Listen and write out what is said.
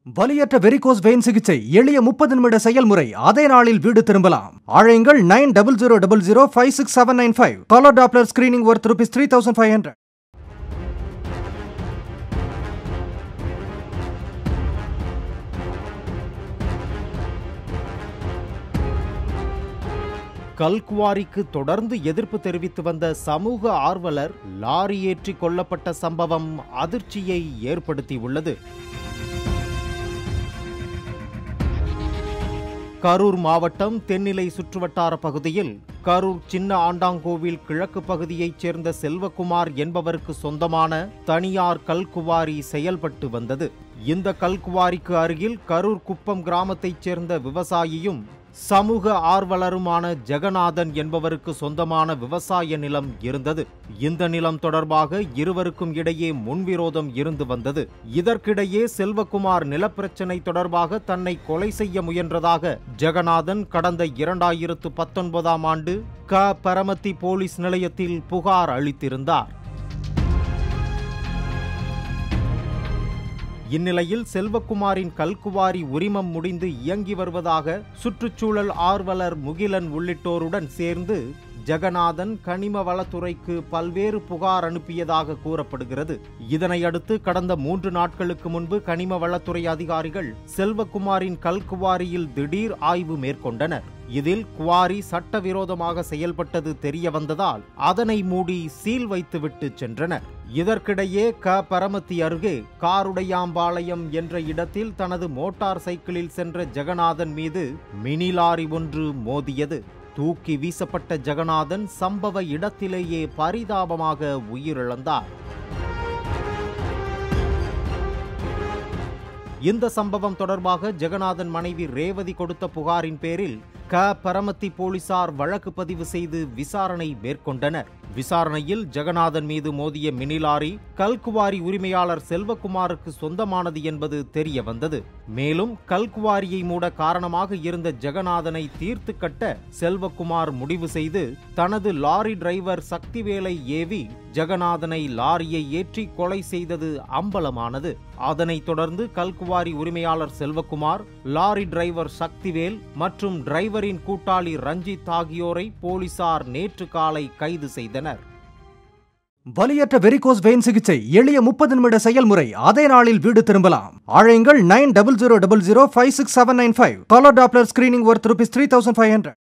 வலியற்ற varicose vein சிகிச்சை எளிய முப்பது நிமிட செயல்முறை அதே நாளில் வீடு திரும்பலாம் அழையுங்கள் nine double zero double zero five six seven nine five colour Doppler screening worth rupees three thousand five hundred கல்குவாரிக்கு தொடர்ந்து எதிர்ப்பு தெரிவித்து வந்த சமூக ஆர்வலர் லாரி ஏற்றி கொல்லப்பட்ட சம்பவம் அதிர்ச்சியை ஏற்படுத்தியுள்ளது கரூர் மாவட்டம் தென்னிலை சுற்றுவட்டார பகுதியில் கரூர் சின்ன ஆண்டாங்கோவில் கிழக்கு பகுதியைச் சேர்ந்த செல்வகுமார் என்பவருக்கு சொந்தமான தனியார் கல்குவாரி செயல்பட்டு வந்தது இந்த கல்குவாரிக்கு அருகில் கரூர் குப்பம் கிராமத்தைச் சேர்ந்த விவசாயியும் சமூக ஆர்வலருமான ஜெகநாதன் என்பவருக்கு சொந்தமான விவசாய நிலம் இருந்தது இந்த நிலம் தொடர்பாக இருவருக்கும் இடையே முன்விரோதம் இருந்து வந்தது இதற்கிடையே செல்வகுமார் நிலப்பிரச்சினை தொடர்பாக தன்னை கொலை செய்ய முயன்றதாக ஜெகநாதன் கடந்த இரண்டாயிரத்து பத்தொன்பதாம் ஆண்டு க பரமத்தி போலீஸ் நிலையத்தில் புகார் அளித்திருந்தார் இந்நிலையில் செல்வகுமாரின் கல்குவாரி உரிமம் முடிந்து இயங்கி வருவதாக சுற்றுச்சூழல் ஆர்வலர் முகிலன் உள்ளிட்டோருடன் சேர்ந்து ஜெகநாதன் கனிம வளத்துறைக்கு பல்வேறு புகார் அனுப்பியதாக கூறப்படுகிறது இதனையடுத்து கடந்த மூன்று நாட்களுக்கு முன்பு கனிம வளத்துறை அதிகாரிகள் செல்வகுமாரின் கல்குவாரியில் திடீர் ஆய்வு மேற்கொண்டனர் இதில் குவாரி சட்டவிரோதமாக செயல்பட்டது தெரிய வந்ததால் அதனை மூடி சீல் வைத்துவிட்டு சென்றனர் இதற்கிடையே க பரமத்தி அருகே காருடையாம்பாளையம் என்ற இடத்தில் தனது மோட்டார் சைக்கிளில் சென்ற ஜெகநாதன் மீது மினி லாரி ஒன்று மோதியது தூக்கி வீசப்பட்ட ஜெகநாதன் சம்பவ இடத்திலேயே பரிதாபமாக உயிரிழந்தார் இந்த சம்பவம் தொடர்பாக ஜெகநாதன் மனைவி ரேவதி கொடுத்த புகாரின் பேரில் க பரமத்தி போலீசார் வழக்கு பதிவு செய்து விசாரணை மேற்கொண்டனர் விசாரணையில் ஜெகநாதன் மீது மோதிய மினி லாரி கல்குவாரி உரிமையாளர் செல்வகுமாருக்கு சொந்தமானது என்பது தெரிய வந்தது மேலும் கல்குவாரியை மூட காரணமாக இருந்த ஜெகநாதனை தீர்த்து கட்ட செல்வகுமார் முடிவு செய்து தனது லாரி டிரைவர் சக்திவேலை ஏவி ஜெகநாதனை லாரியை ஏற்றி கொலை செய்தது அம்பலமானது அதனைத் தொடர்ந்து கல்குவாரி உரிமையாளர் செல்வகுமார் லாரி டிரைவர் சக்திவேல் மற்றும் டிரைவரின் கூட்டாளி ரஞ்சித் ஆகியோரை போலீசார் நேற்று காலை கைது செய்தனர் வலியற்ற வெரிகோஸ் வெயின் சிகிச்சை எளிய முப்பது நிமிட செயல்முறை அதே நாளில் வீடு திரும்பலாம் அழையுங்கள் nine double zero double zero five six seven nine five colour Doppler screening worth rupees three thousand five hundred